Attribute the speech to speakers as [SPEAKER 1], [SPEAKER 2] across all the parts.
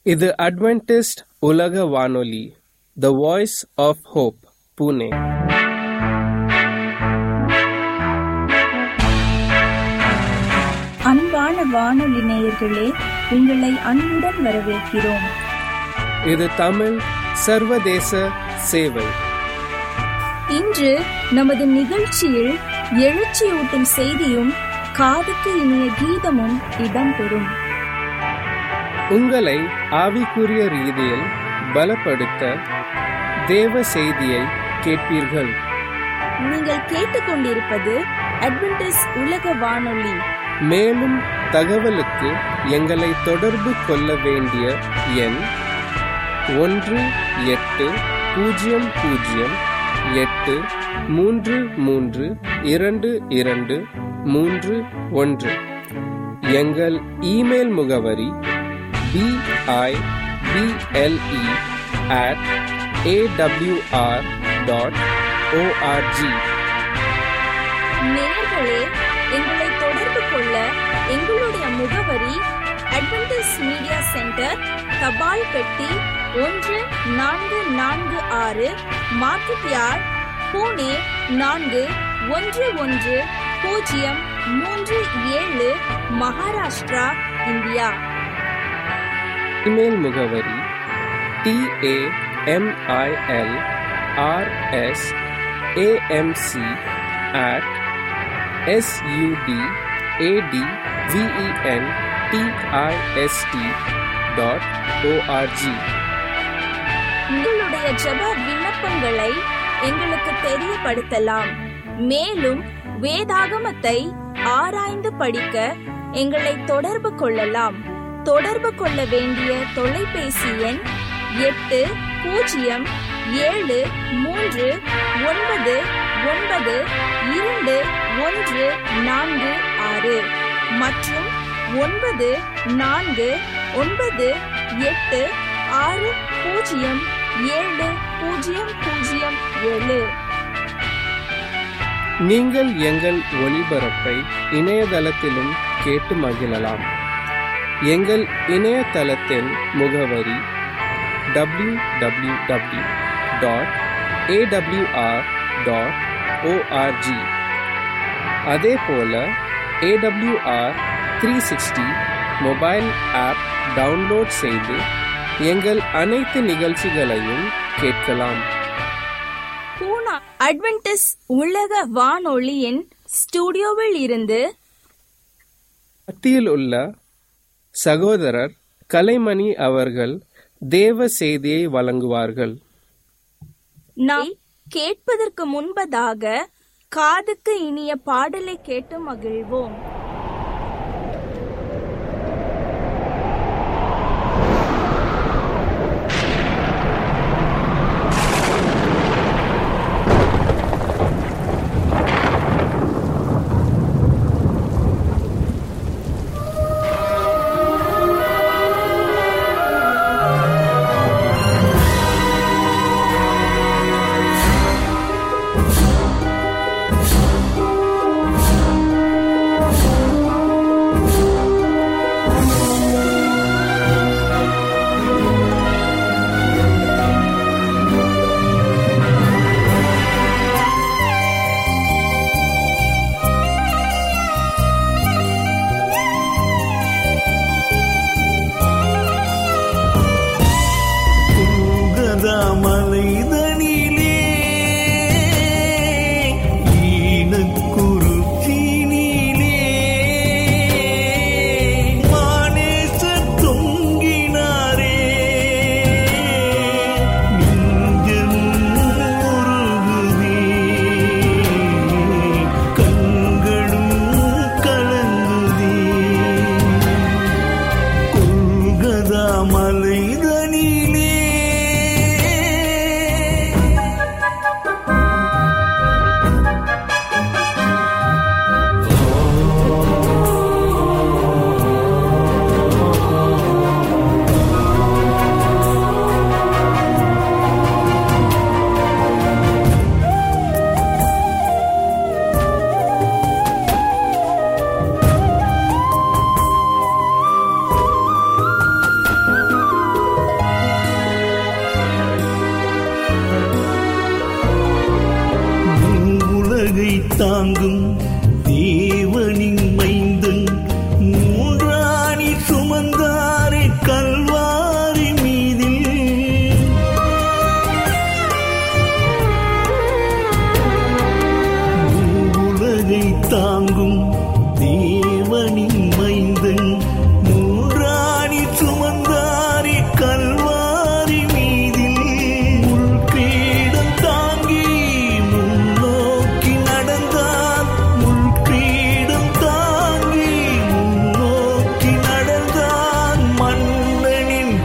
[SPEAKER 1] இது அட்வென்டிஸ்ட் உலக வானொலி the voice of hope Pune
[SPEAKER 2] அன்பான வானொலி நேயர்களே உங்களை அன்புடன் வரவேற்கிறோம்
[SPEAKER 1] இது தமிழ் சர்வதேச சேவை
[SPEAKER 2] இன்று நமது நிகழ்ச்சியில் எழுச்சியூட்டும் செய்தியும் காதுக்கு இனிய கீதமும் இடம்பெறும்
[SPEAKER 1] உங்களை ஆவிக்குரிய ரீதியில் பலப்படுத்த தேவ செய்தியை கேட்பீர்கள்
[SPEAKER 2] நீங்கள் கேட்டுக்கொண்டிருப்பது அட்வென்டிஸ் உலக வானொலி
[SPEAKER 1] மேலும் தகவலுக்கு எங்களை தொடர்பு கொள்ள வேண்டிய எண் ஒன்று எட்டு பூஜ்ஜியம் பூஜ்ஜியம் எட்டு மூன்று மூன்று இரண்டு இரண்டு மூன்று ஒன்று எங்கள் இமெயில் முகவரி BIPLE at AWR dot ORG
[SPEAKER 2] நேயர்களே எங்களை தொடர்பு கொள்ள எங்களுடைய முகவரி அட்வென்டிஸ் மீடியா சென்டர் தபால் பெட்டி ஒன்று நான்கு நான்கு ஆறு மார்க்கெட் யார்ட் பூனே நான்கு ஒன்று ஒன்று பூஜ்ஜியம் மூன்று ஏழு மகாராஷ்டிரா இந்தியா
[SPEAKER 1] இமெயில் முகவரி TAMIL RS AMC at SUD AT VEN DIST dot ORG
[SPEAKER 2] உங்களுடைய ஜெப விண்ணப்பங்களை எங்களுக்கு தெரியப்படுத்தலாம் மேலும் வேதாகமத்தை ஆராய்ந்து படிக்க எங்களை தொடர்பு கொள்ளலாம் தொடர்பு கொள்ள வேண்டிய தொலைபேசி எண் எட்டு பூஜ்ஜியம் ஏழு மூன்று ஒன்பது ஒன்பது இரண்டு ஒன்று நான்கு ஆறு மற்றும் ஒன்பது நான்கு ஒன்பது எட்டு ஆறு பூஜ்ஜியம் ஏழு பூஜ்ஜியம் பூஜ்ஜியம் ஏழு
[SPEAKER 1] நீங்கள் எங்கள் ஒளிபரப்பை இணையதளத்திலும் கேட்டு மகிழலாம் எங்கள் இணையதளத்தின் முகவரி W W W dot AWR dot ORG அதே போல AWR three sixty mobile app download செய்து எங்கள் அனைத்து நிகழ்ச்சிகளையும் கேட்கலாம்
[SPEAKER 2] பூனா அட்வென்டிஸ் உலக வானொலியின் ஸ்டுடியோவில் இருந்து
[SPEAKER 1] மத்தியில் உள்ள சகோதரர் கலைமணி அவர்கள் தேவ செய்தியை வழங்குவார்கள்
[SPEAKER 2] நாம் கேட்பதற்கு முன்பதாக காதுக்கு இனிய பாடலை கேட்டு மகிழ்வோம்
[SPEAKER 3] Thank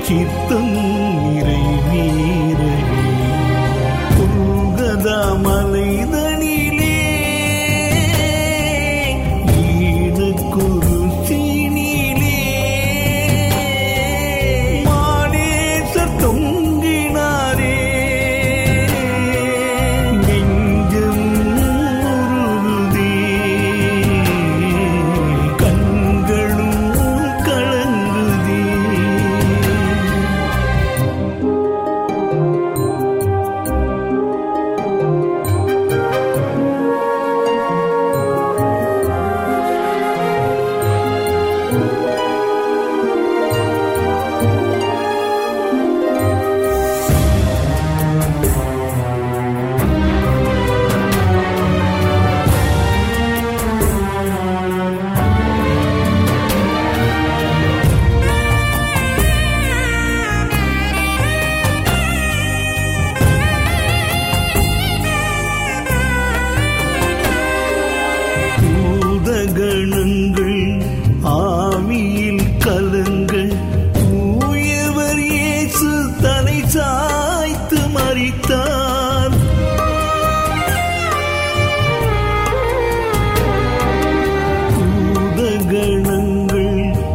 [SPEAKER 3] சித்தம் நிறைவேறவே புல்கதா மலைதனிலே ஈனக்குருசினிலே மானேசர் தொங்கினாரே நெஞ்சம் உருகுதே கண்களும் கலங்குதே பூதகணங்கள் ஆவியில் கலங்க தூயவர் இயேசு தலை சாய்த்து மறித்தார் பூதகணங்கள்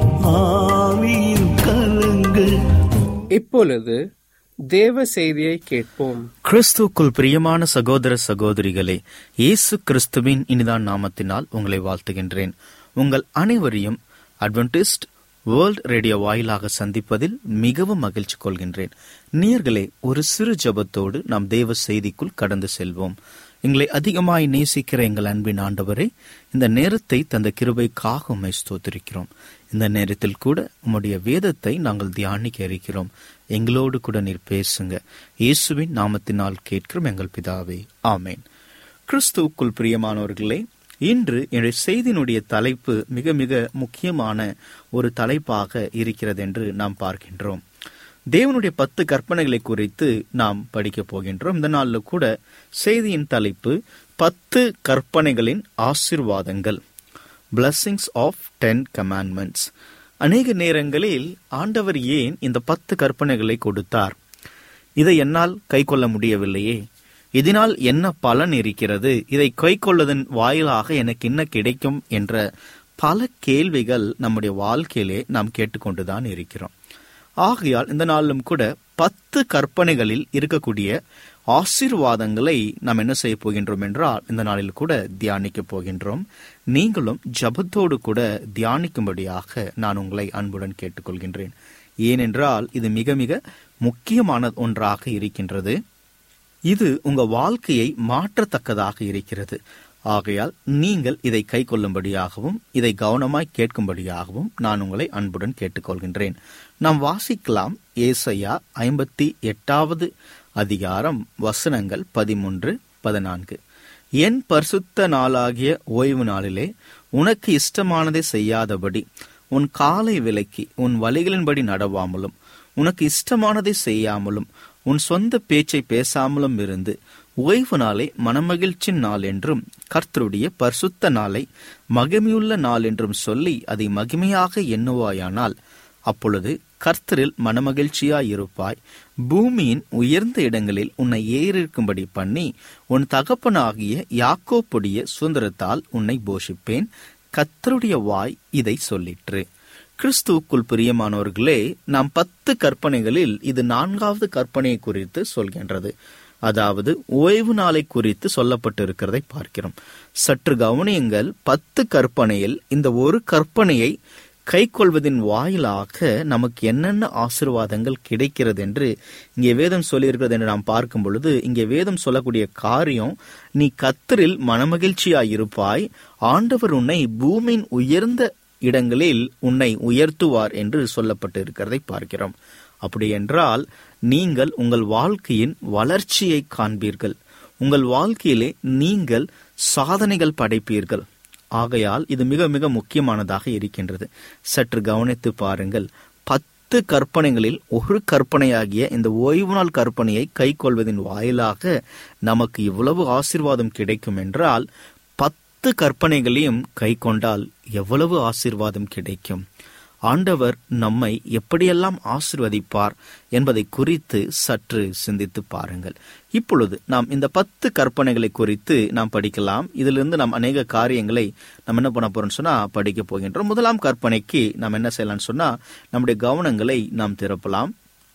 [SPEAKER 3] ஆவியில் கலங்க
[SPEAKER 1] இப்பொழுது தேவ செய்தியை கேட்போம்
[SPEAKER 4] கிறிஸ்துக்குள் பிரியமான சகோதர சகோதரிகளே இயேசு கிறிஸ்துவின் இனிதான் நாமத்தினால் உங்களை வாழ்த்துகின்றேன் உங்கள் அனைவரையும் அட்வென்டிஸ்ட் வேர்ல்ட் ரேடியோ வாயிலாக சந்திப்பதில் மிகவும் மகிழ்ச்சி கொள்கின்றேன் நேயர்களே ஒரு சிறு ஜெபத்தோடு நாம் தேவ செய்திக்குள் கடந்து செல்வோம் எங்களை அதிகமாய் நேசிக்கிற எங்கள் அன்பின் ஆண்டவரே இந்த நேரத்தை தந்த கிருபைக்காக உம்மை ஸ்தோத்திரிக்கிறோம் இந்த நேரத்தில் கூட உம்முடைய வேதத்தை நாங்கள் தியானிக்க இருக்கிறோம் எங்களோடு கூட நீர் பேசுங்க இயேசுவின் நாமத்தினால் கேட்கிறோம் எங்கள் பிதாவே ஆமேன் கிறிஸ்துவுக்குள் பிரியமானவர்களே இன்று என்னுடைய செய்தியினுடைய தலைப்பு மிக மிக முக்கியமான ஒரு தலைப்பாக இருக்கிறது என்று நாம் பார்க்கின்றோம் தேவனுடைய பத்து கற்பனைகளை குறித்து நாம் படிக்க போகின்றோம் இந்த நாளில் கூட செய்தியின் தலைப்பு பத்து கற்பனைகளின் ஆசிர்வாதங்கள் blessings ஆஃப் டென் கமாண்ட்மெண்ட்ஸ் அநேக நேரங்களில் ஆண்டவர் ஏன் இந்த பத்து கற்பனைகளை கொடுத்தார் இதை என்னால் கைக்கொள்ள முடியவில்லையே இதனால் என்ன பலன் இருக்கிறது இதை கைக்கொள்வதன் வாயிலாக எனக்கு என்ன கிடைக்கும் என்ற பல கேள்விகள் நம்முடைய வாழ்க்கையிலே நாம் கேட்டுக்கொண்டுதான் இருக்கிறோம் ஆகையால் இந்த நாளிலும் கூட பத்து கற்பனைகளில் இருக்கக்கூடிய ஆசீர்வாதங்களை நாம் என்ன செய்ய போகின்றோம் என்றால் இந்த நாளில் கூட தியானிக்க போகின்றோம் நீங்களும் ஜபத்தோடு கூட தியானிக்கும்படியாக நான் உங்களை அன்புடன் கேட்டுக்கொள்கின்றேன் ஏனென்றால் இது மிக மிக முக்கியமான ஒன்றாக இருக்கின்றது இது உங்க வாழ்க்கையை மாற்றத்தக்கதாக இருக்கிறது ஆகையால் நீங்கள் இதை கை கொள்ளும்படியாகவும் இதை கவனமாய் கேட்கும்படியாகவும் நான் உங்களை அன்புடன் கேட்டுக்கொள்கின்றேன் நாம் வாசிக்கலாம் ஏசையா ஐம்பத்தி எட்டாவது அதிகாரம் வசனங்கள் பதிமூன்று பதினான்கு என் பரிசுத்த நாளாகிய ஓய்வு நாளிலே உனக்கு இஷ்டமானதை செய்யாதபடி உன் காலை விலக்கி உன் வழிகளின்படி நடவாமலும் உனக்கு இஷ்டமானதை செய்யாமலும் உன் சொந்த பேச்சை பேசாமலும் இருந்து ஓய்வு நாளை மனமகிழ்ச்சி நாள் என்றும் கர்த்தருடைய பரிசுத்த நாளை மகிமையுள்ள நாள் என்றும் சொல்லி அதை மகிமையாக எண்ணுவாயானால் அப்பொழுது கர்த்தரில் மனமகிழ்ச்சியாயிருப்பாய் பூமியின் உயர்ந்த இடங்களில் உன்னை ஏறிருக்கும்படி பண்ணி உன் தகப்பனாகிய யாக்கோப்புடைய சுதந்திரத்தால் உன்னை போஷிப்பேன் கர்த்தருடைய வாய் இதை சொல்லிற்று கிறிஸ்துவுக்குள் பிரியமானவர்களே நாம் பத்து கற்பனைகளில் இது நான்காவது கற்பனையை குறித்து சொல்கின்றது அதாவது ஓய்வு நாளை குறித்து சொல்லப்பட்டிருக்கிறதை பார்க்கிறோம் சற்று கவனியுங்கள் பத்து கற்பனையில் இந்த ஒரு கற்பனையை கைக்கொள்வதின் வாயிலாக நமக்கு என்னென்ன ஆசிர்வாதங்கள் கிடைக்கிறது என்று இங்கே வேதம் சொல்லியிருக்கிறது என்று நாம் பார்க்கும் பொழுது இங்கே வேதம் சொல்லக்கூடிய காரியம் நீ கத்தரில் மனமகிழ்ச்சியாயிருப்பாய் ஆண்டவர் உன்னை பூமியின் உயர்ந்த இடங்களில் உன்னை உயர்த்துவார் என்று சொல்லப்பட்டு இருக்கிறதை பார்க்கிறோம் அப்படி என்றால் நீங்கள் உங்கள் வாழ்க்கையின் வளர்ச்சியை காண்பீர்கள் உங்கள் வாழ்க்கையிலே நீங்கள் சாதனைகள் படைப்பீர்கள் ஆகையால் இது மிக மிக முக்கியமானதாக இருக்கின்றது சற்று கவனித்து பாருங்கள் பத்து கற்பனைகளில் ஒரு கற்பனையாகிய இந்த ஓய்வு நாள் கற்பனையை கைக்கொள்வதின் வாயிலாக நமக்கு இவ்வளவு ஆசீர்வாதம் கிடைக்கும் என்றால் பத்து கற்பனைகளையும் கை கொண்டால் எவ்வளவு ஆசீர்வாதம் கிடைக்கும் ஆண்டவர் நம்மை எப்படியெல்லாம் ஆசிர்வதிப்பார் என்பதை குறித்து சற்று சிந்தித்து பாருங்கள் இப்பொழுது நாம் இந்த பத்து கற்பனைகளை குறித்து நாம் படிக்கலாம் இதிலிருந்து நாம் அநேக காரியங்களை நம்ம என்ன பண்ண போறோம்னு சொன்னா படிக்க போகின்றோம் முதலாம் கற்பனைக்கு நாம் என்ன செய்யலாம்னு சொன்னா நம்முடைய கவனங்களை நாம் திறப்பலாம்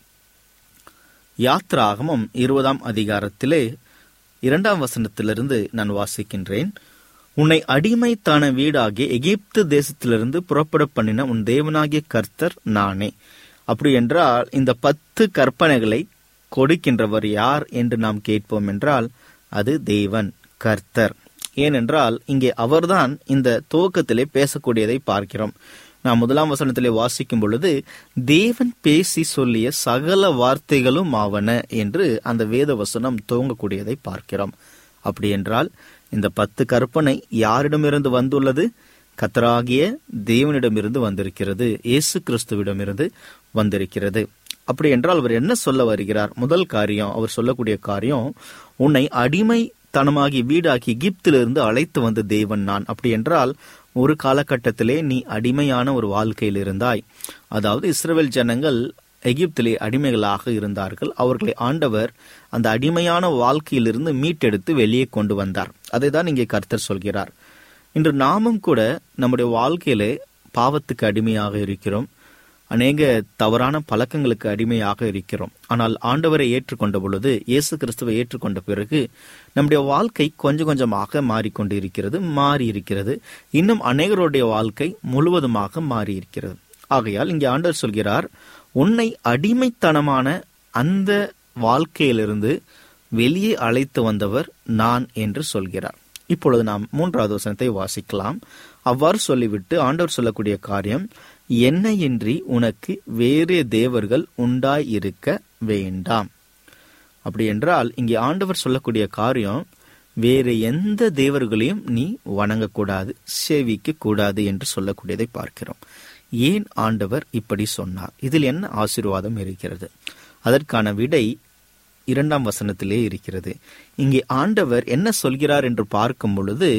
[SPEAKER 4] யாத்ராகமம் இருபதாம் அதிகாரத்திலே இரண்டாம் வசனத்திலிருந்து நான் வாசிக்கின்றேன் உன்னை அடிமைத்தான வீடாகிய எகிப்து தேசத்திலிருந்து புறப்பட பண்ணின உன் தேவனாகிய கர்த்தர் நானே அப்படி என்றால் இந்த பத்து கற்பனைகளை கொடுக்கின்றவர் யார் என்று நாம் கேட்போம் என்றால் அது தேவன் கர்த்தர் ஏனென்றால் இங்கே அவர்தான் இந்த துவக்கத்திலே பேசக்கூடியதை பார்க்கிறோம் நாம் முதலாம் வசனத்திலே வாசிக்கும் பொழுது தேவன் பேசி சொல்லிய சகல வார்த்தைகளும் ஆவன என்று அந்த வேத வசனம் துவங்கக்கூடியதை பார்க்கிறோம் அப்படி என்றால் இந்த பத்து கற்பனை யாரிடமிருந்து வந்துள்ளது கத்தராகிய தேவனிடமிருந்து வந்திருக்கிறது இயேசு கிறிஸ்துவிடமிருந்து வந்திருக்கிறது அப்படி என்றால் அவர் என்ன சொல்ல வருகிறார் முதல் காரியம் அவர் சொல்லக்கூடிய காரியம் உன்னை அடிமைத்தனமாகி வீடாக்கி எகிப்திலிருந்து அழைத்து வந்த தேவன் நான் அப்படி என்றால் ஒரு காலகட்டத்திலே நீ அடிமையான ஒரு வாழ்க்கையில் இருந்தாய் அதாவது இஸ்ரேல் ஜனங்கள் எகிப்திலே அடிமைகளாக இருந்தார்கள் அவர்களை ஆண்டவர் அந்த அடிமையான வாழ்க்கையிலிருந்து மீட்டெடுத்து வெளியே கொண்டு வந்தார் அதை தான் இங்கே கர்த்தர் சொல்கிறார் இன்று நாமும் கூட நம்முடைய வாழ்க்கையிலே பாவத்துக்கு அடிமையாக இருக்கிறோம் அநேக தவறான பழக்கங்களுக்கு அடிமையாக இருக்கிறோம் ஆனால் ஆண்டவரை ஏற்றுக்கொண்ட பொழுது இயேசு கிறிஸ்துவை ஏற்றுக்கொண்ட பிறகு நம்முடைய வாழ்க்கை கொஞ்சம் கொஞ்சமாக மாறிக்கொண்டு இருக்கிறது மாறி இருக்கிறது இன்னும் அநேகருடைய வாழ்க்கை முழுவதுமாக மாறி இருக்கிறது ஆகையால் இங்கே ஆண்டவர் சொல்கிறார் உன்னை அடிமைத்தனமான அந்த வாழ்க்கையிலிருந்து வெளியே அழைத்து வந்தவர் நான் என்று சொல்கிறார் இப்பொழுது நாம் மூன்றாவது வசனத்தை வாசிக்கலாம் அவ்வாறு சொல்லிவிட்டு ஆண்டவர் சொல்லக்கூடிய காரியம் என்னையின்றி உனக்கு வேறு தேவர்கள் உண்டாய் இருக்க வேண்டாம் அப்படி என்றால் இங்கே ஆண்டவர் சொல்லக்கூடிய காரியம் வேறு எந்த தேவர்களையும் நீ வணங்கக்கூடாது சேவிக்க கூடாது என்று சொல்லக்கூடியதை பார்க்கிறோம் ஏன் ஆண்டவர் இப்படி சொன்னார் இதில் என்ன ஆசீர்வாதம் இருக்கிறது அதற்கான விடை இரண்டாம் வசனத்திலே இருக்கிறது இங்கே ஆண்டவர் என்ன சொல்கிறார் என்று பார்க்கும் பொழுது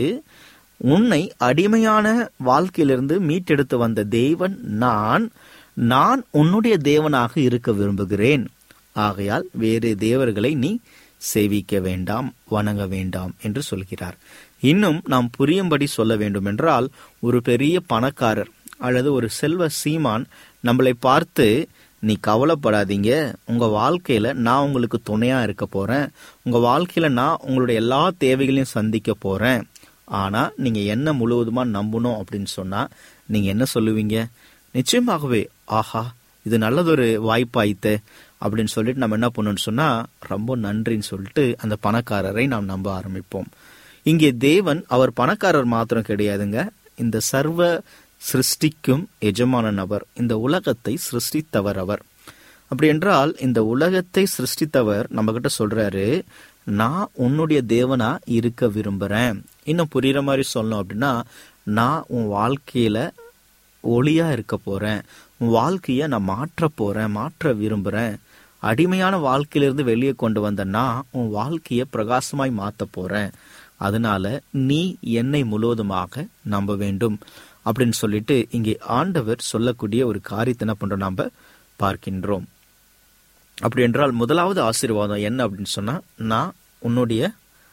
[SPEAKER 4] உன்னை அடிமையான வாழ்க்கையிலிருந்து மீட்டெடுத்து வந்த தேவன் நான் நான் உன்னுடைய தேவனாக இருக்க விரும்புகிறேன் ஆகையால் வேறு தேவர்களை நீ சேவிக்க வேண்டாம் வணங்க வேண்டாம் என்று சொல்கிறார் இன்னும் நாம் புரியும்படி சொல்ல வேண்டுமென்றால் ஒரு பெரிய பணக்காரர் அல்லது ஒரு செல்வ சீமான் நம்மளை பார்த்து நீ கவலைப்படாதீங்க உங்க வாழ்க்கையில நான் உங்களுக்கு துணையா இருக்க போறேன் உங்க வாழ்க்கையில நான் உங்களுடைய எல்லா தேவைகளையும் சந்திக்க போறேன் ஆனா நீங்க என்ன முழுவதுமா நம்பணும் அப்படின்னு சொன்னா நீங்க என்ன சொல்லுவீங்க நிச்சயமாகவே ஆஹா இது நல்லதொரு வாய்ப்பாயித்தே அப்படின்னு சொல்லிட்டு நம்ம என்ன பண்ணணும்னு சொன்னா ரொம்ப நன்றின்னு சொல்லிட்டு அந்த பணக்காரரை நாம் நம்ப ஆரம்பிப்போம் இங்கே தேவன் அவர் பணக்காரர் மாத்திரம் கிடையாதுங்க இந்த சர்வ சிருஷ்டிக்கும் எஜமான நபர் இந்த உலகத்தை சிருஷ்டித்தவர் அவர் அப்படி என்றால் இந்த உலகத்தை சிருஷ்டித்தவர் நம்ம கிட்ட சொல்றாரு நான் உன்னுடைய தேவனா இருக்க விரும்புறேன் இன்னும் புரியுற மாதிரி சொல்லணும் அப்படின்னா நான் உன் வாழ்க்கையில ஒளியா இருக்க போறேன் உன் வாழ்க்கைய நான் மாற்ற போறேன் மாற்ற விரும்புறேன் அடிமையான வாழ்க்கையிலிருந்து வெளியே கொண்டு வந்த நான் உன் வாழ்க்கைய பிரகாசமாய் மாத்த போறேன் அதனால நீ என்னை முழுவதுமாக நம்ப வேண்டும் அப்படின்னு சொல்லிட்டு இங்கே ஆண்டவர் சொல்லக்கூடிய ஒரு காரியத்தை என்ன பண்றோம் நாம பார்க்கின்றோம் அப்படி என்றால் முதலாவது ஆசீர்வாதம் என்ன அப்படின்னு சொன்னா நான் உன்னுடைய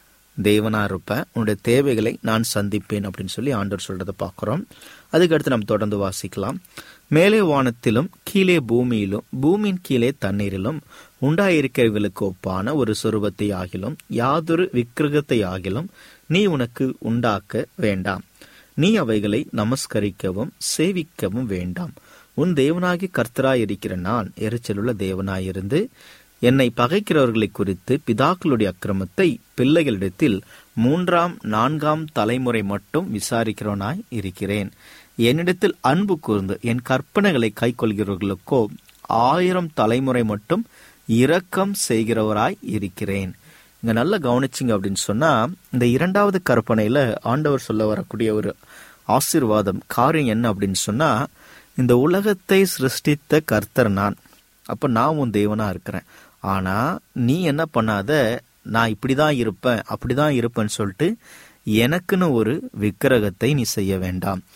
[SPEAKER 4] தேவனா இருப்பேன் உன்னுடைய தேவைகளை நான் சந்திப்பேன் அப்படின்னு சொல்லி ஆண்டவர் சொல்றதை பார்க்கிறோம் அதுக்கடுத்து நம்ம தொடர்ந்து வாசிக்கலாம் மேலே வானத்திலும் கீழே பூமியிலும் பூமியின் கீழே தண்ணீரிலும் உண்டாயிருக்கிறவர்களுக்கு ஒப்பான ஒரு சொருபத்தை ஆகிலும் யாதொரு விக்கிரகத்தை ஆகிலும் நீ உனக்கு உண்டாக்க வேண்டாம் நீ அவைகளை நமஸ்கரிக்கவும் சேவிக்கவும் வேண்டாம் உன் தேவனாகி கர்த்தராயிருக்கிற நான் எரிச்சலுள்ள தேவனாயிருந்து என்னை பகைக்கிறவர்களை குறித்து பிதாக்களுடைய அக்கிரமத்தை பிள்ளைகளிடத்தில் மூன்றாம் நான்காம் தலைமுறை மட்டும் விசாரிக்கிறவனாய் இருக்கிறேன் என்னிடத்தில் அன்பு கூர்ந்து என் கற்பனைகளை கைக்கொள்கிறவர்களுக்கோ ஆயிரம் தலைமுறை மட்டும் இரக்கம் செய்கிறவராய் இருக்கிறேன் இங்க நல்லா கவனிச்சிங்க அப்படின்னு சொன்னா இந்த இரண்டாவது கற்பனையில ஆண்டவர் சொல்ல வரக்கூடிய ஒரு ஆசீர்வாதம் காரியம் என்ன அப்படின்னு சொன்னா இந்த உலகத்தை சிருஷ்டித்த கர்த்தர் நான் அப்ப நான் உன் தேவனா இருக்கிறேன் ஆனா நீ என்ன பண்ணாத நான் இப்படிதான் இருப்பேன் அப்படிதான் இருப்பேன்னு சொல்லிட்டு எனக்குன்னு ஒரு விக்கிரகத்தை நீ செய்ய வேண்டாம்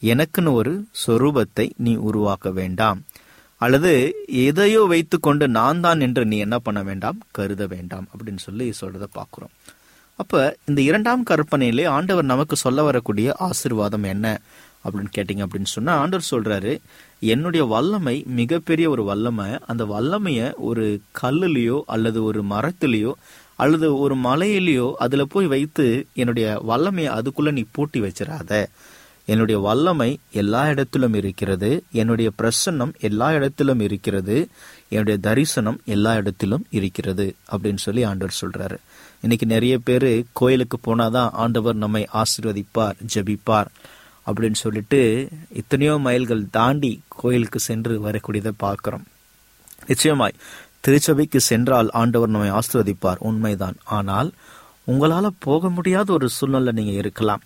[SPEAKER 4] எனக்குன்னு ஒரு சொரூபத்தை நீ உருவாக்க வேண்டாம் அல்லது எதையோ வைத்துக்கொண்டு நான் தான் என்று நீ என்ன பண்ண வேண்டாம் கருத வேண்டாம் அப்படின்னு சொல்லி சொல்றத பார்க்கிறோம் அப்ப இந்த இரண்டாம் கற்பனையிலே ஆண்டவர் நமக்கு சொல்ல வரக்கூடிய ஆசீர்வாதம் என்ன அப்படின்னு கேட்டீங்க அப்படின்னு சொன்னா ஆண்டவர் சொல்றாரு என்னுடைய வல்லமை மிகப்பெரிய ஒரு வல்லமை அந்த வல்லமைய ஒரு கல்லுலயோ அல்லது ஒரு மரத்திலேயோ அல்லது ஒரு மலையிலேயோ அதுல போய் வைத்து என்னுடைய வல்லமையை அதுக்குள்ள நீ பூட்டி வச்சிடாத என்னுடைய வல்லமை எல்லா இடத்திலும் இருக்கிறது என்னுடைய பிரசன்னம் எல்லா இடத்திலும் இருக்கிறது என்னுடைய தரிசனம் எல்லா இடத்திலும் இருக்கிறது அப்படின்னு சொல்லி ஆண்டவர் சொல்றாரு இன்னைக்கு நிறைய பேர் கோயிலுக்கு போனாதான் ஆண்டவர் நம்மை ஆசீர்வதிப்பார் ஜெபிப்பார் அப்படின்னு சொல்லிட்டு எத்தனையோ மைல்கள் தாண்டி கோயிலுக்கு சென்று வரக்கூடியதை பார்க்கிறோம் நிச்சயமாய் திருச்சபைக்கு சென்றால் ஆண்டவர் நம்மை ஆசீர்வதிப்பார் உண்மைதான் ஆனால் உங்களால போக முடியாத ஒரு சூழ்நிலை நீங்க இருக்கலாம்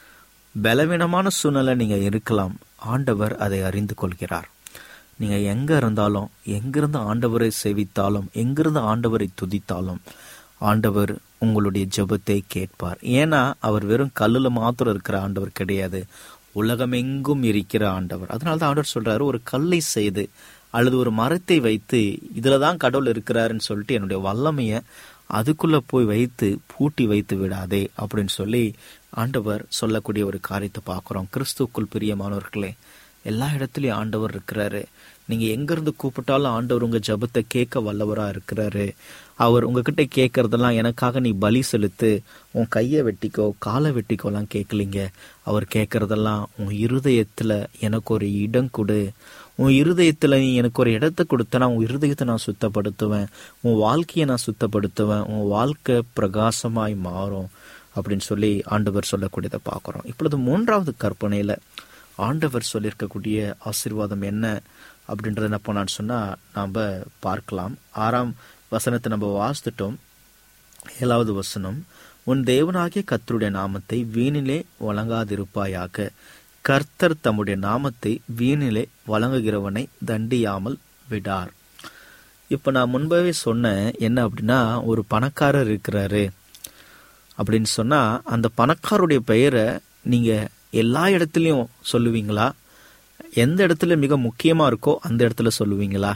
[SPEAKER 4] பலவீனமான சூழ்நிலை நீங்க இருக்கலாம் ஆண்டவர் அதை அறிந்து கொள்கிறார் நீங்க எங்க இருந்தாலும் எங்கிருந்து ஆண்டவரை சேவித்தாலும் எங்கிருந்து ஆண்டவரை துதித்தாலும் ஆண்டவர் உங்களுடைய ஜெபத்தை கேட்பார் ஏன்னா அவர் வெறும் கல்லுல மாத்திரம் இருக்கிற ஆண்டவர் கிடையாது உலகமெங்கும் இருக்கிற ஆண்டவர் அதனால தான் ஆண்டவர் சொல்றாரு ஒரு கல்லை செய்து அல்லது ஒரு மரத்தை வைத்து இதுல தான் கடவுள் இருக்கிறாருன்னு சொல்லிட்டு என்னுடைய வல்லமைய அதுக்குள்ள போய் வைத்து பூட்டி வைத்து விடாதே அப்படின்னு சொல்லி ஆண்டவர் சொல்லக்கூடிய ஒரு காரியத்தை பார்க்கிறோம் கிறிஸ்துக்குள் பிரியமானவர்களே எல்லா இடத்துலயும் ஆண்டவர் இருக்கிறாரு நீங்க எங்க இருந்து கூப்பிட்டாலும் ஆண்டவர் உங்க ஜெபத்தை கேட்க வல்லவரா இருக்கிறாரு அவர் உங்ககிட்ட கேட்கறதெல்லாம் எனக்காக நீ பலி செலுத்து உன் கையை வெட்டிக்கோ காலை வெட்டிக்கோலாம் கேட்கலீங்க அவர் கேட்கறதெல்லாம் உன் இருதயத்துல எனக்கு ஒரு இடம் கொடு உன் இருதயத்துல நீ எனக்கு ஒரு இடத்த கொடுத்தனா உன் இருதயத்தை நான் சுத்தப்படுத்துவேன் உன் வாழ்க்கையை நான் சுத்தப்படுத்துவேன் உன் வாழ்க்கை பிரகாசமாய் மாறும் அப்படின்னு சொல்லி ஆண்டவர் சொல்லக்கூடியதை பார்க்குறோம் இப்பொழுது மூன்றாவது கற்பனையில ஆண்டவர் சொல்லியிருக்கக்கூடிய ஆசீர்வாதம் என்ன அப்படின்றத என்ன பண்ணான்னு சொன்னா நாம பார்க்கலாம் ஆறாம் வசனத்தை நம்ம வாசித்துட்டோம் ஏழாவது வசனம் உன் தேவனாகிய கர்த்தருடைய நாமத்தை வீணிலே வழங்காதிருப்பாயாக கர்த்தர் தம்முடைய நாமத்தை வீணிலே வழங்குகிறவனை தண்டியாமல் விடார் இப்ப நான் முன்பவே சொன்னேன் என்ன அப்படின்னா ஒரு பணக்காரர் இருக்கிறாரு அப்படின்னு சொன்னா அந்த பணக்காருடைய பெயரை நீங்க எல்லா இடத்துலயும் சொல்லுவீங்களா எந்த இடத்துல மிக முக்கியமா இருக்கோ அந்த இடத்துல சொல்லுவீங்களா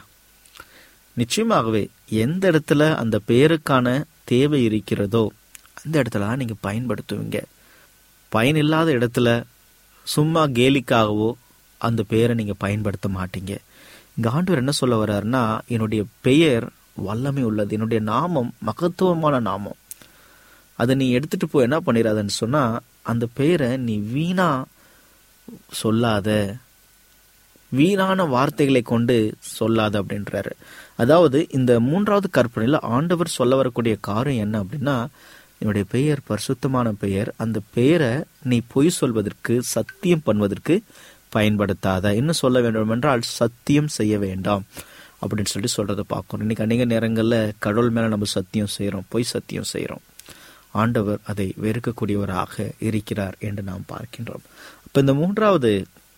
[SPEAKER 4] நிச்சயமாகவே எந்த இடத்துல அந்த பெயருக்கான தேவை இருக்கிறதோ அந்த இடத்துல தான் நீங்க பயன்படுத்துவீங்க பயன் இல்லாத இடத்துல சும்மா கேலிக்காகவோ அந்த பெயரை நீங்க பயன்படுத்த மாட்டீங்க இங்க ஆண்டவர் என்ன சொல்ல வர்றாருன்னா என்னுடைய பெயர் வல்லமை உள்ளது என்னுடைய நாமம் மகத்துவமான நாமம் அதை நீ எடுத்துட்டு போய் என்ன பண்ணிடாதன்னு சொன்னா அந்த பெயரை நீ வீணா சொல்லாத வீணான வார்த்தைகளை கொண்டு சொல்லாத அப்படின்றாரு அதாவது இந்த மூன்றாவது கற்பனையில ஆண்டவர் சொல்ல வரக்கூடிய காரியம் என்ன அப்படின்னா என்னுடைய பெயர் பரிசுத்தமான பெயர் அந்த பெயரை நீ பொய் சொல்வதற்கு சத்தியம் பண்ணுவதற்கு பயன்படுத்தாத என்ன சொல்ல வேண்டும் என்றால் சத்தியம் செய்ய வேண்டாம் அப்படின்னு சொல்லி சொல்றதை பார்க்கணும் இன்னைக்கு அநேக நேரங்கள்ல கடவுள் மேல நம்ம சத்தியம் செய்யறோம் பொய் சத்தியம் செய்யறோம் ஆண்டவர் அதை வெறுக்கக்கூடியவராக இருக்கிறார் என்று நாம் பார்க்கின்றோம் அப்ப இந்த மூன்றாவது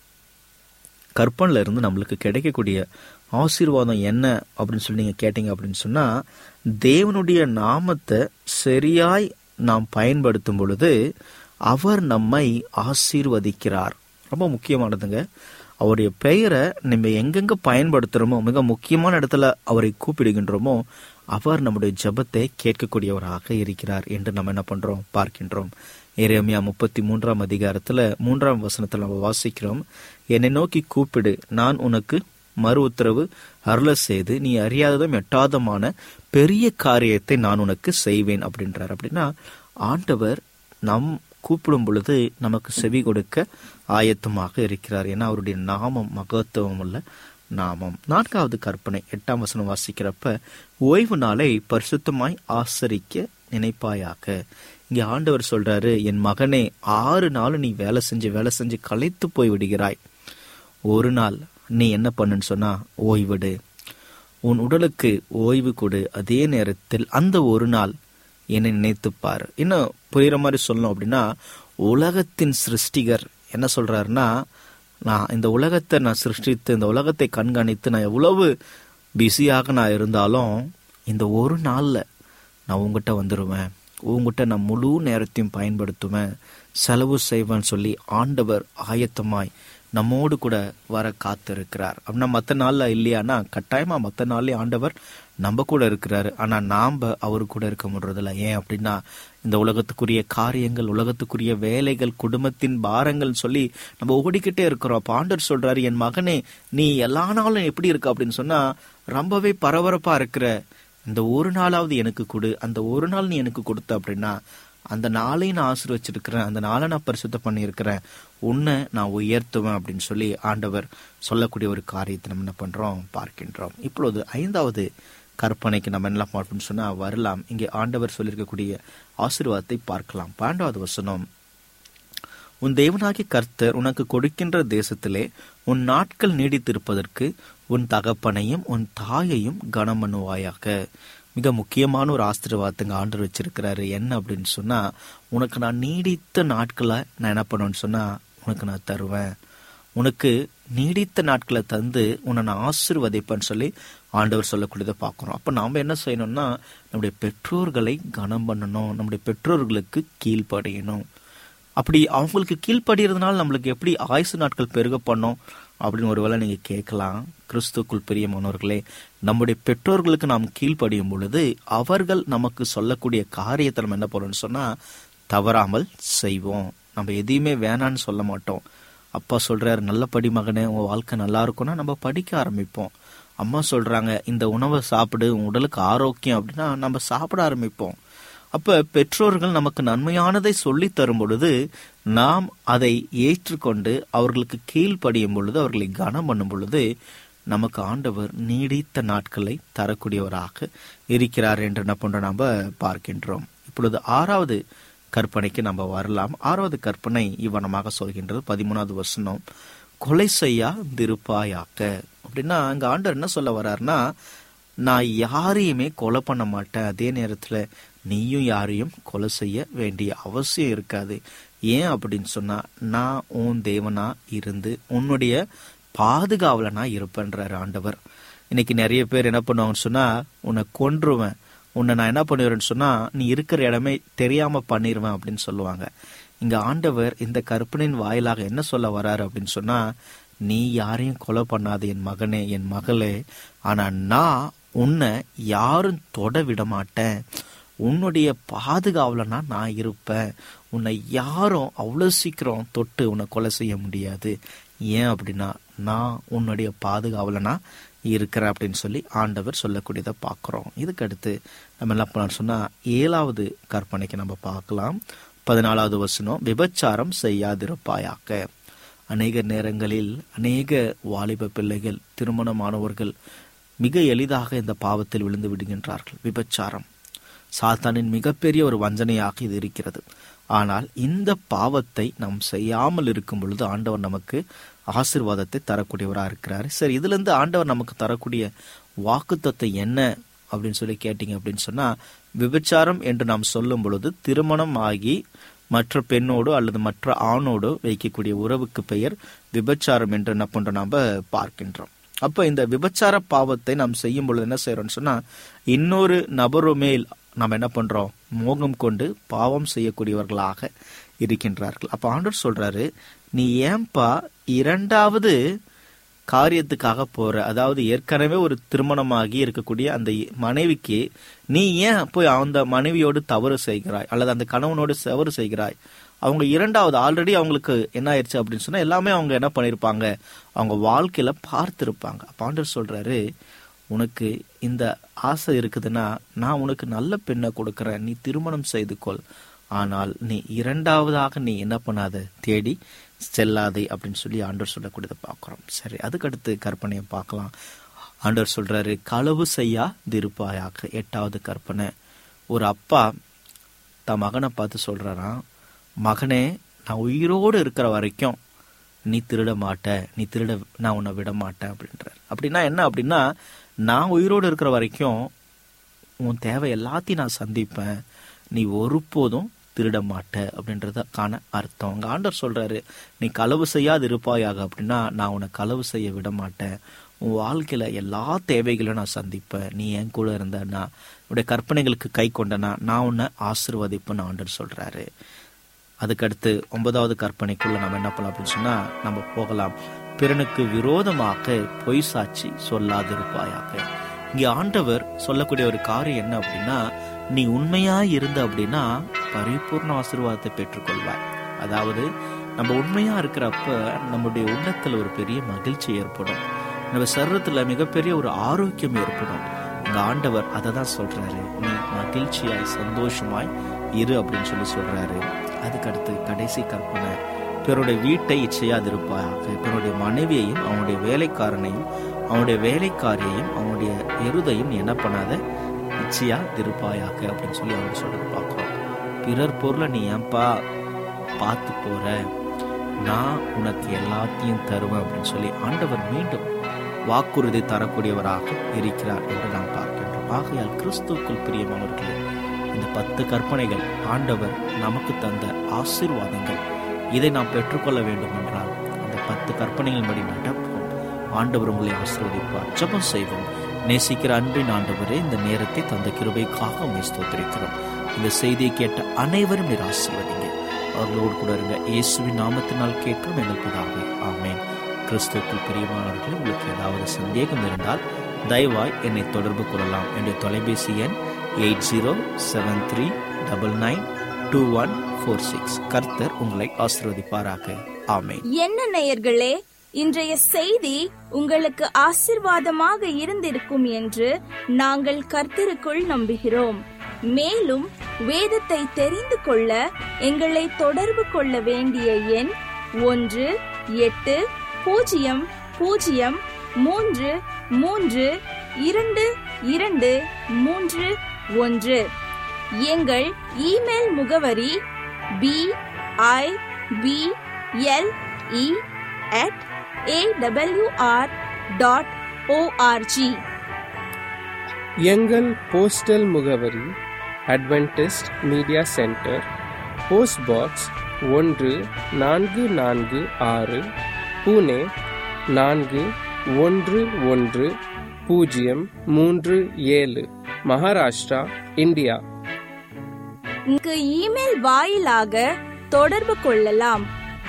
[SPEAKER 4] கற்பனில் இருந்து நம்மளுக்கு கிடைக்கக்கூடிய ஆசீர்வாதம் என்ன அப்படின்னு சொல்லி நீங்க கேட்டீங்க அப்படின்னு சொன்னா தேவனுடைய நாமத்தை சரியாய் நாம் பயன்படுத்தும் பொழுது அவர் நம்மை ஆசீர்வதிக்கிறார் ரொம்ப முக்கியமானதுங்க அவருடைய பெயரை நம்ம எங்கெங்க பயன்படுத்துறோமோ மிக முக்கியமான இடத்துல அவரை கூப்பிடுகின்றோமோ அவர் நம்முடைய ஜெபத்தை கேட்கக்கூடியவராக இருக்கிறார் என்று நம்ம என்ன பண்றோம் பார்க்கின்றோம் எரேமியா முப்பத்தி மூன்றாம் அதிகாரத்துல மூன்றாம் வசனத்துல நம்ம வாசிக்கிறோம் என்னை நோக்கி கூப்பிடு நான் உனக்கு மறு உத்தரவு அருள செய்து நீ அறியாததும் எட்டாதமான பெரிய காரியத்தை நான் உனக்கு செய்வேன் அப்படின்றார் அப்படின்னா ஆண்டவர் நம் கூப்பிடும் பொழுது நமக்கு செவி கொடுக்க ஆயத்தமாக இருக்கிறார் ஏன்னா அவருடைய நாமம் மகத்துவம் உள்ள நாமம் நான்காவது கற்பனை எட்டாம் வசனம் வாசிக்கிறப்ப ஓய்வு நாளை பரிசுத்தமாய் ஆசரிக்க நினைப்பாயாக இங்க ஆண்டவர் சொல்றாரு என் மகனே ஆறு நாள் நீ வேலை செஞ்சு வேலை செஞ்சு களைத்து போய் விடுகிறாய் ஒரு நாள் நீ என்ன பண்ணுன்னு சொன்னா ஓய்விடு உன் உடலுக்கு ஓய்வு கொடு அதே நேரத்தில் அந்த ஒரு நாள் என்னை நினைத்துப்பார் இன்னும் புரியுற மாதிரி சொல்லணும் அப்படின்னா உலகத்தின் சிருஷ்டிகர் என்ன சொல்றாருன்னா நான் இந்த உலகத்தை நான் சிருஷ்டித்து இந்த உலகத்தை கண்காணித்து நான் எவ்வளவு பிஸியாக நான் இருந்தாலும் இந்த ஒரு நாள்ல நான் உங்ககிட்ட வந்துடுவேன் உங்ககிட்ட நான் முழு நேரத்தையும் பயன்படுத்துவேன் செலவு செய்வேன்னு சொல்லி ஆண்டவர் ஆயத்தமாய் நம்மோடு கூட வர காத்திருக்கிறார் அப்படின்னா மற்ற நாள்ல இல்லையானா கட்டாயமா மற்ற நாள்லயே ஆண்டவர் நம்ம கூட இருக்கிறாரு ஆனா நாம அவரு கூட இருக்க முடியறதில்ல ஏன் அப்படின்னா இந்த உலகத்துக்குரிய காரியங்கள் உலகத்துக்குரிய வேலைகள் குடும்பத்தின் பாரங்கள் சொல்லி நம்ம ஓடிக்கிட்டே இருக்கிறோம் அப்ப ஆண்டவர் சொல்றாரு என் மகனே நீ எல்லா நாளும் எப்படி இருக்க அப்படின்னு சொன்னா ரொம்பவே பரபரப்பா இருக்கிற இந்த ஒரு நாளாவது எனக்கு கொடு அந்த ஒரு நாள் நீ எனக்கு கொடுத்த அப்படின்னா அந்த நாளையும் நான் ஆசீர்வச்சிருக்கிறேன் அந்த நாளை நான் பரிசுத்த பண்ணியிருக்கிறேன் உன்னை நான் உயர்த்துவேன் அப்படின்னு சொல்லி ஆண்டவர் சொல்லக்கூடிய ஒரு காரியத்தை நம்ம என்ன பண்றோம் பார்க்கின்றோம் இப்பொழுது ஐந்தாவது கற்பனைக்கு நம்ம என்ன பார்ப்போம்னு சொன்னா வரலாம் இங்கே ஆண்டவர் சொல்லியிருக்கக்கூடிய ஆசீர்வாதத்தை பார்க்கலாம் பன்னெண்டாவது வசனம் உன் தேவனாகிய கர்த்தர் உனக்கு கொடுக்கின்ற தேசத்திலே உன் நாட்கள் நீடித்திருப்பதற்கு உன் தகப்பனையும் உன் தாயையும் கனம் பண்ணுவாயாக மிக முக்கியமான ஒரு ஆசீர்வாதத்துங்க ஆண்டர் வச்சிருக்கிறாரு என்ன அப்படின்னு சொன்னா உனக்கு நான் நீடித்த நாட்களை நான் என்ன பண்ணுவேன்னு சொன்னா உனக்கு நான் தருவேன் உனக்கு நீடித்த நாட்களை தந்து உன்னை நான் ஆசீர்வதிப்பேன்னு சொல்லி ஆண்டவர் சொல்லக்கூடியதை பார்க்குறோம் அப்போ நாம் என்ன செய்யணும்னா நம்முடைய பெற்றோர்களை கனம் பண்ணணும் நம்முடைய பெற்றோர்களுக்கு கீழ்ப்படையணும் அப்படி அவங்களுக்கு கீழ்ப்படுகிறதுனால நம்மளுக்கு எப்படி ஆயுசு நாட்கள் பெருக பண்ணோம் அப்படின்னு ஒருவேளை நீங்க கேட்கலாம் கிறிஸ்துக்குள் பிரியமானவர்களே நம்முடைய பெற்றோர்களுக்கு நாம் கீழ்ப்படியும் பொழுது அவர்கள் நமக்கு சொல்லக்கூடிய காரியத்தை நம்ம என்ன பண்ணணும்னு சொன்னா தவறாமல் செய்வோம் நம்ம எதையுமே வேணான்னு சொல்ல மாட்டோம் அப்பா சொல்றாரு நல்ல படி மகனே உன் வாழ்க்கை நல்லா இருக்கும்னா நம்ம படிக்க ஆரம்பிப்போம் அம்மா சொல்றாங்க இந்த உணவை சாப்பிடு உன் உடலுக்கு ஆரோக்கியம் அப்படின்னா நம்ம சாப்பிட ஆரம்பிப்போம் அப்ப பெற்றோர்கள் நமக்கு நன்மையானதை சொல்லி தரும் பொழுது நாம் அதை ஏற்றுக்கொண்டு அவர்களுக்கு கீழ்ப்படியும் பொழுது அவர்களை கனம் பண்ணும் பொழுது நமக்கு ஆண்டவர் நீடித்த நாட்களை தரக்கூடியவராக இருக்கிறார் என்று என்ன பண்றோம் நாம பார்க்கின்றோம் இப்பொழுது ஆறாவது கற்பனைக்கு நம்ம வரலாம் ஆறாவது கற்பனை இவ்வனமாக சொல்கின்றது பதிமூணாவது வசனம் கொலை செய்யா திருப்பாயாக்க அப்படின்னா அங்க ஆண்டவர் என்ன சொல்ல வர்றாருன்னா நான் யாரையுமே கொலை பண்ண மாட்டேன் அதே நேரத்துல நீயும் யாரையும் கொலை செய்ய வேண்டிய அவசியம் இருக்காது ஏன் அப்படின்னு சொன்னா நான் உன் தேவனா இருந்து உன்னுடைய பாதுகாவலனா இருப்பேன்றாரு ஆண்டவர் இன்னைக்கு நிறைய பேர் என்ன பண்ணுவாங்கன்னு சொன்னா உன்னை கொன்றுவேன் உன்னை நான் என்ன பண்ணிடுறேன்னு சொன்னா நீ இருக்கிற இடமே தெரியாம பண்ணிடுவேன் அப்படின்னு சொல்லுவாங்க இங்க ஆண்டவர் இந்த கற்பனையின் வாயிலாக என்ன சொல்ல வராரு அப்படின்னு சொன்னா நீ யாரையும் கொலை பண்ணாத என் மகனே என் மகளே ஆனா நான் உன்னை யாரும் தொட விட மாட்டேன் உன்னுடைய பாதுகாவலனா நான் இருப்பேன் உன்னை யாரும் அவ்வளோ சீக்கிரம் தொட்டு உன்னை கொலை செய்ய முடியாது ஏன் அப்படின்னா நான் உன்னுடைய பாதுகாவலனா இருக்கிறேன் அப்படின்னு சொல்லி ஆண்டவர் சொல்லக்கூடியதை பார்க்குறோம் இதுக்கு அடுத்து நம்ம என்ன பண்ணலாம் சொன்னா ஏழாவது கற்பனைக்கு நம்ம பார்க்கலாம் பதினாலாவது வசனம் விபச்சாரம் செய்யாதிருப்பாயாக்க அநேக நேரங்களில் அநேக வாலிப பிள்ளைகள் திருமணமானவர்கள் மிக எளிதாக இந்த பாவத்தில் விழுந்து விடுகின்றார்கள் விபச்சாரம் சாத்தானின் மிகப்பெரிய ஒரு வஞ்சனையாக இது இருக்கிறது ஆனால் இந்த பாவத்தை நாம் செய்யாமல் இருக்கும் பொழுது ஆண்டவர் நமக்கு ஆசிர்வாதத்தை தரக்கூடியவராக இருக்கிறார் சரி இதுல இருந்து ஆண்டவர் நமக்கு தரக்கூடிய வாக்குத்தத்தை என்ன அப்படின்னு சொல்லி கேட்டீங்க அப்படின்னு சொன்னா விபச்சாரம் என்று நாம் சொல்லும் பொழுது திருமணம் ஆகி மற்ற பெண்ணோடு அல்லது மற்ற ஆணோடு வைக்கக்கூடிய உறவுக்கு பெயர் விபச்சாரம் என்று என்ன பண்றோம் நாம பார்க்கின்றோம் அப்ப இந்த விபச்சார பாவத்தை நாம் செய்யும் பொழுது என்ன செய்யறோம்னு சொன்னா இன்னொரு நபரு மேல் நாம் என்ன பண்றோம் மோகம் கொண்டு பாவம் செய்யக்கூடியவர்களாக இருக்கின்றார்கள் அப்ப ஆண்டவர் சொல்றாரு நீ ஏன்பா இரண்டாவது காரியத்துக்காக போற அதாவது ஏற்கனவே ஒரு திருமணமாகி இருக்கக்கூடிய அந்த மனைவிக்கு நீ ஏன் போய் அந்த மனைவியோடு தவறு செய்கிறாய் அல்லது அந்த கணவனோடு தவறு செய்கிறாய் அவங்க இரண்டாவது ஆல்ரெடி அவங்களுக்கு என்ன ஆயிடுச்சு அப்படின்னு சொன்னா எல்லாமே அவங்க என்ன பண்ணிருப்பாங்க அவங்க வாழ்க்கையில பார்த்திருப்பாங்க பாண்டர் சொல்றாரு உனக்கு இந்த ஆசை இருக்குதுன்னா நான் உனக்கு நல்ல பெண்ணை கொடுக்கறேன் நீ திருமணம் செய்து கொள் ஆனால் நீ இரண்டாவதாக நீ என்ன பண்ணாத தேடி செல்லாதே அப்படின்னு சொல்லி ஆண்டவர் சொல்லக்கூடியதை பார்க்குறோம் சரி அதுக்கடுத்து கற்பனையை பார்க்கலாம் ஆண்டவர் சொல்றாரு களவு செய்யா திருப்பாயாக எட்டாவது கற்பனை ஒரு அப்பா தன் மகனை பார்த்து சொல்றாராம் மகனே நான் உயிரோடு இருக்கிற வரைக்கும் நீ திருட மாட்ட நீ திருட நான் உன்னை விட மாட்டேன் அப்படின்றார் அப்படின்னா என்ன அப்படின்னா நான் உயிரோடு இருக்கிற வரைக்கும் உன் தேவை எல்லாத்தையும் நான் சந்திப்பேன் நீ ஒருபோதும் திருட மாட்ட அப்படின்றதுக்கான அர்த்தம் அங்க ஆண்டவர் சொல்றாரு நீ களவு செய்யாது இருப்பாயாக அப்படின்னா நான் உன்னை களவு செய்ய விட மாட்டேன் உன் வாழ்க்கையில எல்லா தேவைகளையும் நான் சந்திப்பேன் நீ என் கூட இருந்தனா உடைய கற்பனைகளுக்கு கை கொண்டனா நான் உன்னை ஆசிர்வதிப்பேன்னு ஆண்டவர் சொல்றாரு அதுக்கடுத்து ஒன்பதாவது கற்பனைக்குள்ள நம்ம என்ன பண்ணலாம் அப்படின்னு சொன்னா நம்ம போகலாம் பிறனுக்கு விரோதமாக பொய் சாட்சி சொல்லாதிருப்பாயாக இங்கே ஆண்டவர் சொல்லக்கூடிய ஒரு காரியம் என்ன அப்படின்னா நீ உண்மையா இருந்த அப்படின்னா பரிபூர்ண ஆசீர்வாதத்தை பெற்றுக்கொள்வாய் அதாவது நம்ம உண்மையா இருக்கிறப்ப நம்முடைய உள்ளத்துல ஒரு பெரிய மகிழ்ச்சி ஏற்படும் நம்ம சரீரத்துல மிகப்பெரிய ஒரு ஆரோக்கியம் ஏற்படும் இந்த ஆண்டவர் அதை தான் சொல்றாரு நீ மகிழ்ச்சியாய் சந்தோஷமாய் இரு அப்படின்னு சொல்லி சொல்றாரு அதுக்கடுத்து கடைசி கற்பனை பிறருடைய வீட்டை இச்சையாதிருப்பாயாக பிறருடைய மனைவியையும் அவனுடைய வேலைக்காரனையும் அவனுடைய வேலைக்காரியையும் அவனுடைய எருதையும் நீ என்ன பண்ணாத இச்சையா திருப்பாயாக அப்படின்னு சொல்லி அவங்க சொல்றது பார்க்கிறோம் பிறர் பொருளை நீ ஏன்பா பார்த்து போற நான் உனக்கு எல்லாத்தையும் தருவேன் அப்படின்னு சொல்லி ஆண்டவர் மீண்டும் வாக்குறுதி தரக்கூடியவராக இருக்கிறார் என்று நாம் பார்க்கின்றோம் ஆகையால் கிறிஸ்துவுக்குள் பிரியமானவர்களே இந்த பத்து கற்பனைகள் ஆண்டவர் நமக்கு தந்த ஆசீர்வாதங்கள் இதை நாம் பெற்றுக்கொள்ள வேண்டும் என்றால் அந்த பத்து கற்பனைகள் படி நடப்போம் ஆண்டவர் உங்களை ஆசீர்வதிப்பார் ஜெபம் செய்வோம் நேசிக்கிற அன்பின் ஆண்டவரே இந்த நேரத்தை தந்த கிருபைக்காக உண்மை ஸ்தோத்திரிக்கிறோம் இந்த செய்தியை கேட்ட அனைவரும் நீர் ஆசீர்வதிங்க அவர்களோடு கூட இருங்க இயேசுவின் நாமத்தினால் கேட்கும் எங்கள் பிதாவே ஆமென் கிறிஸ்துவுக்குள் பிரியமானவர்கள் உங்களுக்கு ஏதாவது சந்தேகம் இருந்தால் தயவாய் என்னை தொடர்பு கொள்ளலாம் என்னுடைய தொலைபேசி எண் eight zero seven three double nine two one four six கர்த்தர் உங்களை ஆசீர்வதிப்பாராக ஆமென்
[SPEAKER 2] என்ன நேயர்களே இன்றைய செய்தி உங்களுக்கு ஆசிர்வாதமாக இருந்திருக்கும் என்று நாங்கள் கர்த்தருக்குள் நம்புகிறோம் மேலும் வேதத்தை தெரிந்து கொள்ள எங்களை தொடர்பு கொள்ள வேண்டிய எண் ஒன்று எட்டு பூஜ்ஜியம் பூஜ்ஜியம் மூன்று மூன்று இரண்டு இரண்டு மூன்று ஒன்று எங்கள் இமெயில் முகவரி B I P L E at AWR dot ORG
[SPEAKER 1] எங்கள் போஸ்டல் முகவரி Adventist media centre post box ஒன்று நான்கு நான்கு ஆறு புனே நான்கு ஒன்று ஒன்று பூஜ்ஜியம் மூன்று ஏழு மகாராஷ்டிரா இந்தியா
[SPEAKER 2] இங்கு இமெயில் வாயிலாக தொடர்பு கொள்ளலாம்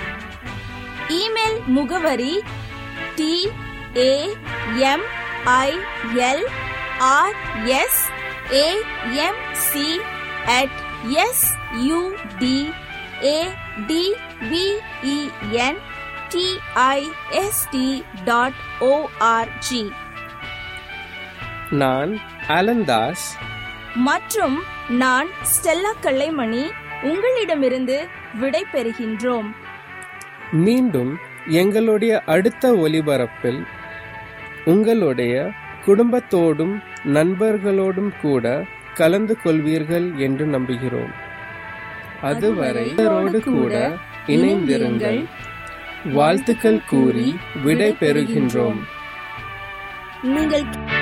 [SPEAKER 2] இமெயில் முகவரி T A M I L R S A M C at S U D A T V E N D I S T dot ORG
[SPEAKER 1] நான் அலந்தாஸ்
[SPEAKER 2] மற்றும் நான் ஸ்டெல்லா கல்லைமணி உங்களிடமிருந்து விடை பெறுகின்றோம்
[SPEAKER 1] மீண்டும் எங்களுடைய அடுத்த ஒலிபரப்பில் உங்களுடைய குடும்பத்தோடும் நண்பர்களோடும் கூட கலந்து கொள்வீர்கள் என்று நம்புகிறோம் அதுவரை இவரோடு கூட இணைந்திருங்கள் வாழ்த்துக்கள் கூறி விடை பெறுகின்றோம்
[SPEAKER 2] நீங்கள்